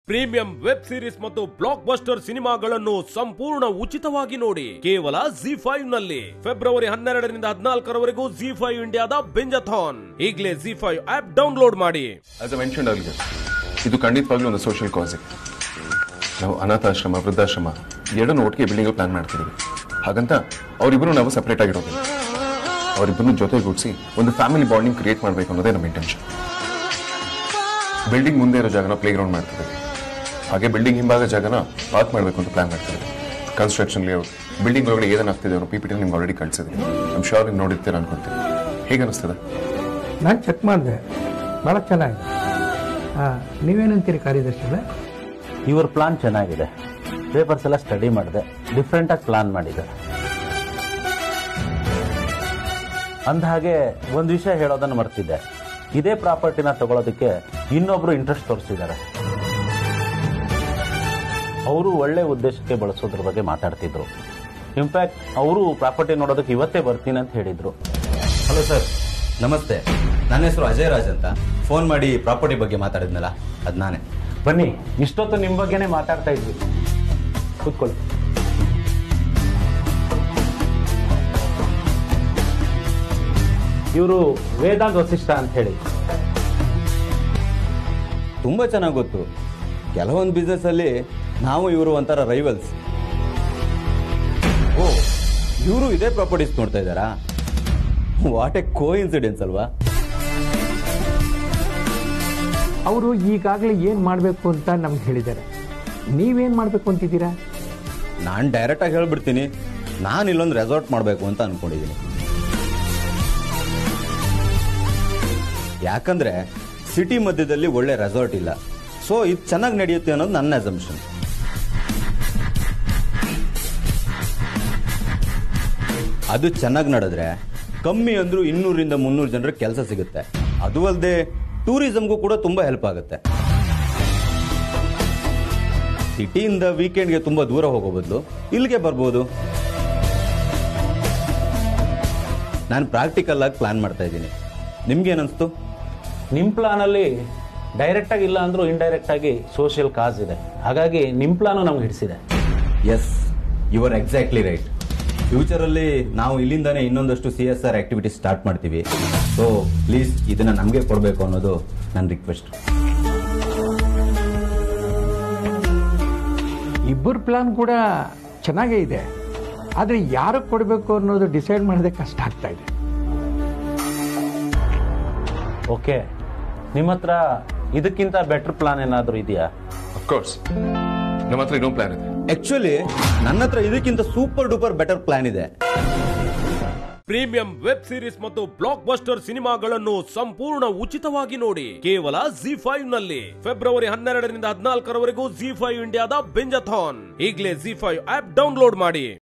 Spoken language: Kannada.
ಪ್ರೀಮಿಯಂ ವೆಬ್ ಸೀರೀಸ್ ಮತ್ತು ಬ್ಲಾಕ್ ಬಸ್ಟರ್ ಸಿನಿಮಾಗಳನ್ನು ಸಂಪೂರ್ಣ ಉಚಿತವಾಗಿ ನೋಡಿ ಕೇವಲ ಜಿ ಫೈವ್ ನಲ್ಲಿ ಫೆಬ್ರವರಿ ಹನ್ನೆರಡರಿಂದ ಹದಿನಾಲ್ಕರವರೆಗೂ ಜಿ ಫೈವ್ ಇಂಡಿಯಾದ ಬೆಂಜಥಾನ್ ಈಗಲೇ ಜಿ ಫೈವ್ ಆಪ್ ಡೌನ್ಲೋಡ್ ಮಾಡಿ ಆಸ್ ಅ ಮೆನ್ಷನ್ ಅಲ್ಲಿಗೆ ಇದು ಖಂಡಿತವಾಗ್ಲೂ ಒಂದು ಸೋಷಿಯಲ್ ಕಾಸೆ ನಾವು ಅನಾಥಾಶ್ರಮ ವೃದ್ಧಾಶ್ರಮ ಎರಡನ್ನೂ ಒಟ್ಟಿಗೆ ಬಿಲ್ಡಿಂಗ್ ಪ್ಲಾನ್ ಮಾಡ್ತಿದ್ದೀವಿ ಹಾಗಂತ ಅವರಿಬ್ಬರು ನಾವು ಸಪ್ರೇಟ್ ಆಗಿರೋದು ಅವರಿಬ್ಬರನ್ನು ಜೊತೆಗೂಡಿಸಿ ಒಂದು ಫ್ಯಾಮಿಲಿ ಬಾಂಡಿಂಗ್ ಕ್ರಿಯೇಟ್ ಮಾಡಬೇಕು ಅನ್ನೋದೇ ನಮ್ಮ ಇಂಟೆನ್ಷನ್ ಬಿಲ್ಡಿಂಗ್ ಮುಂದೆ ಇರೋ ಜಾಗನ ಪ್ಲೇ ಗ್ರೌಂಡ್ ಮಾಡ್ತಿದ್ದೀವಿ ಹಾಗೆ ಬಿಲ್ಡಿಂಗ್ ಹಿಂಭಾಗ ಜಾಗನ ಪಾರ್ಕ್ ಮಾಡಬೇಕು ಅಂತ ಪ್ಲಾನ್ ಮಾಡ್ತಿದ್ದೀವಿ ಕನ್ಸ್ಟ್ರಕ್ಷನ್ ಲೇಔಟ್ ಬಿಲ್ಡಿಂಗ್ ಒಳಗಡೆ ಏನೇನಾಗ್ತಿದೆ ಅನ್ನೋ ಪಿ ಪಿ ಟಿ ನಿಮ್ಗೆ ಆಲ್ರೆಡಿ ಕಳಿಸಿದ್ವಿ ನಮ್ಮ ಶೋರ್ ನೀವು ನೋಡಿರ್ತೀರ ಅನ್ಕೊಂತೀನಿ ಹೇಗೆ ಅನಿಸ್ತದೆ ನಾನು ಚೆಕ್ ಮಾಡಿದೆ ಭಾಳ ಚೆನ್ನಾಗಿದೆ ಹಾಂ ನೀವೇನಂತೀರಿ ಕಾರ್ಯದರ್ಶಿಗಳೇ ಇವ್ರ ಪ್ಲಾನ್ ಚೆನ್ನಾಗಿದೆ ಪೇಪರ್ಸ್ ಎಲ್ಲ ಸ್ಟಡಿ ಮಾಡಿದೆ ಡಿಫ್ರೆಂಟಾಗಿ ಪ್ಲಾನ್ ಮಾಡಿದೆ ಅಂದಹಾಗೆ ಒಂದು ವಿಷಯ ಹೇಳೋದನ್ನು ಮರ್ತಿದ್ದೆ ಇದೇ ಪ್ರಾಪರ್ಟಿನ ತಗೊಳ್ಳೋದಕ್ಕೆ ಇನ್ನೊಬ್ರು ಇಂಟ್ರೆಸ್ಟ್ ತೋರಿಸಿದ್ದಾರೆ ಅವರು ಒಳ್ಳೆ ಉದ್ದೇಶಕ್ಕೆ ಬಳಸೋದ್ರ ಬಗ್ಗೆ ಮಾತಾಡ್ತಿದ್ರು ಇನ್ಫ್ಯಾಕ್ಟ್ ಅವರು ಪ್ರಾಪರ್ಟಿ ನೋಡೋದಕ್ಕೆ ಇವತ್ತೇ ಬರ್ತೀನಿ ಅಂತ ಹೇಳಿದ್ರು ಹಲೋ ಸರ್ ನಮಸ್ತೆ ನನ್ನ ಹೆಸರು ಅಜಯ್ ರಾಜ್ ಅಂತ ಫೋನ್ ಮಾಡಿ ಪ್ರಾಪರ್ಟಿ ಬಗ್ಗೆ ಮಾತಾಡಿದ್ನಲ್ಲ ಅದು ನಾನೇ ಬನ್ನಿ ಇಷ್ಟೊತ್ತು ನಿಮ್ಮ ಬಗ್ಗೆನೇ ಮಾತಾಡ್ತಾ ಇದ್ವಿ ಕೂತ್ಕೊಳ್ಳಿ ಇವರು ವೇದಾಂತ್ ವಸಿಷ್ಠ ಅಂತ ಹೇಳಿ ತುಂಬ ಚೆನ್ನಾಗಿ ಗೊತ್ತು ಕೆಲವೊಂದು ಬಿಸ್ನೆಸ್ಸಲ್ಲಿ ನಾವು ಇವರು ಒಂಥರ ರೈವಲ್ಸ್ ಓ ಇವರು ಇದೇ ಪ್ರಾಪರ್ಟೀಸ್ ನೋಡ್ತಾ ಇದ್ದಾರಾ ವಾಟ್ ಎ ಕೋ ಇನ್ಸಿಡೆನ್ಸ್ ಅಲ್ವಾ ಅವರು ಈಗಾಗಲೇ ಏನು ಮಾಡಬೇಕು ಅಂತ ನಮ್ಗೆ ಹೇಳಿದ್ದಾರೆ ನೀವೇನು ಮಾಡಬೇಕು ಅಂತಿದ್ದೀರಾ ನಾನು ಡೈರೆಕ್ಟಾಗಿ ಹೇಳ್ಬಿಡ್ತೀನಿ ನಾನು ಇಲ್ಲೊಂದು ರೆಸಾರ್ಟ್ ಮಾಡಬೇಕು ಅಂತ ಅನ್ಕೊಂಡಿದ್ದೀನಿ ಯಾಕಂದ್ರೆ ಸಿಟಿ ಮಧ್ಯದಲ್ಲಿ ಒಳ್ಳೆ ರೆಸಾರ್ಟ್ ಇಲ್ಲ ಸೊ ಇದು ಚೆನ್ನಾಗಿ ನಡೆಯುತ್ತೆ ಅನ್ನೋದು ನನ್ನ ಅಸಂಪ್ಷನ್ ಅದು ಚೆನ್ನಾಗಿ ನಡೆದ್ರೆ ಕಮ್ಮಿ ಅಂದ್ರೂ ಇನ್ನೂರಿಂದ ಮುನ್ನೂರು ಜನರ ಕೆಲಸ ಸಿಗುತ್ತೆ ಅದು ಅಲ್ಲದೆ ಟೂರಿಸಮ್ಗೂ ಕೂಡ ತುಂಬ ಹೆಲ್ಪ್ ಆಗುತ್ತೆ ಸಿಟಿಯಿಂದ ವೀಕೆಂಡ್ಗೆ ತುಂಬ ದೂರ ಹೋಗೋ ಬದಲು ಇಲ್ಲಿಗೆ ಬರ್ಬೋದು ನಾನು ಪ್ರಾಕ್ಟಿಕಲ್ ಆಗಿ ಪ್ಲಾನ್ ಮಾಡ್ತಾ ಇದ್ದೀನಿ ನಿಮ್ಗೇನನ್ಸ್ತು ನಿಮ್ಮ ಪ್ಲಾನಲ್ಲಿ ಡೈರೆಕ್ಟಾಗಿ ಇಲ್ಲ ಅಂದ್ರೂ ಇಂಡೈರೆಕ್ಟ್ ಆಗಿ ಸೋಷಿಯಲ್ ಕಾಸ್ ಇದೆ ಹಾಗಾಗಿ ನಿಮ್ಮ ಪ್ಲಾನು ನಮ್ಗೆ ಹಿಡಿಸಿದೆ yes you are exactly right ಫ್ಯೂಚರಲ್ಲಿ ನಾವು ಇಲ್ಲಿಂದಾನೇ ಇನ್ನೊಂದಷ್ಟು C S R activities start ಮಾಡ್ತೀವಿ ಸೊ ಪ್ಲೀಸ್ ಇದನ್ನ ನಮಗೆ ಕೊಡಬೇಕು ಅನ್ನೋದು ನನ್ನ ರಿಕ್ವೆಸ್ಟ್ ಇಬ್ಬರ ಪ್ಲಾನ್ ಕೂಡ ಚೆನ್ನಾಗೇ ಇದೆ ಆದರೆ ಯಾರಿಗೆ ಕೊಡಬೇಕು ಅನ್ನೋದು ಡಿಸೈಡ್ ಮಾಡೋದೇ ಕಷ್ಟ ಆಗ್ತಾ ಇದೆ ಓಕೆ ನಿಮ್ಮ ಹತ್ರ ಇದಕ್ಕಿಂತ ಬೆಟರ್ ಪ್ಲಾನ್ ಏನಾದರೂ ಇದೆಯಾ ಅಫ್ಕೋರ್ಸ್ ನಮ್ಮ ಹತ್ರ ಇನ್ನೊಂದು ಪ್ಲಾನ್ ಇದೆ ಆಕ್ಚುಲಿ ನನ್ನ ಹತ್ರ ಇದಕ್ಕಿಂತ ಸೂಪರ್ ಡೂಪರ್ ಬೆಟರ್ ಪ್ಲಾನ್ ಇದೆ ಪ್ರೀಮಿಯಂ ವೆಬ್ ಸೀರೀಸ್ ಮತ್ತು ಬ್ಲಾಕ್ ಬಸ್ಟರ್ ಸಿನಿಮಾಗಳನ್ನು ಸಂಪೂರ್ಣ ಉಚಿತವಾಗಿ ನೋಡಿ ಕೇವಲ ಜಿ ಫೈವ್ ನಲ್ಲಿ ಫೆಬ್ರವರಿ ಹನ್ನೆರಡರಿಂದ ಹದಿನಾಲ್ಕರವರೆಗೂ ಜಿ ಫೈವ್ ಇಂಡಿಯಾದ ಬೆಂಜಥಾನ್ ಈಗಲೇ ಜಿ ಫೈವ್ ಆಪ್ ಡೌನ್ಲೋಡ್ ಮಾಡಿ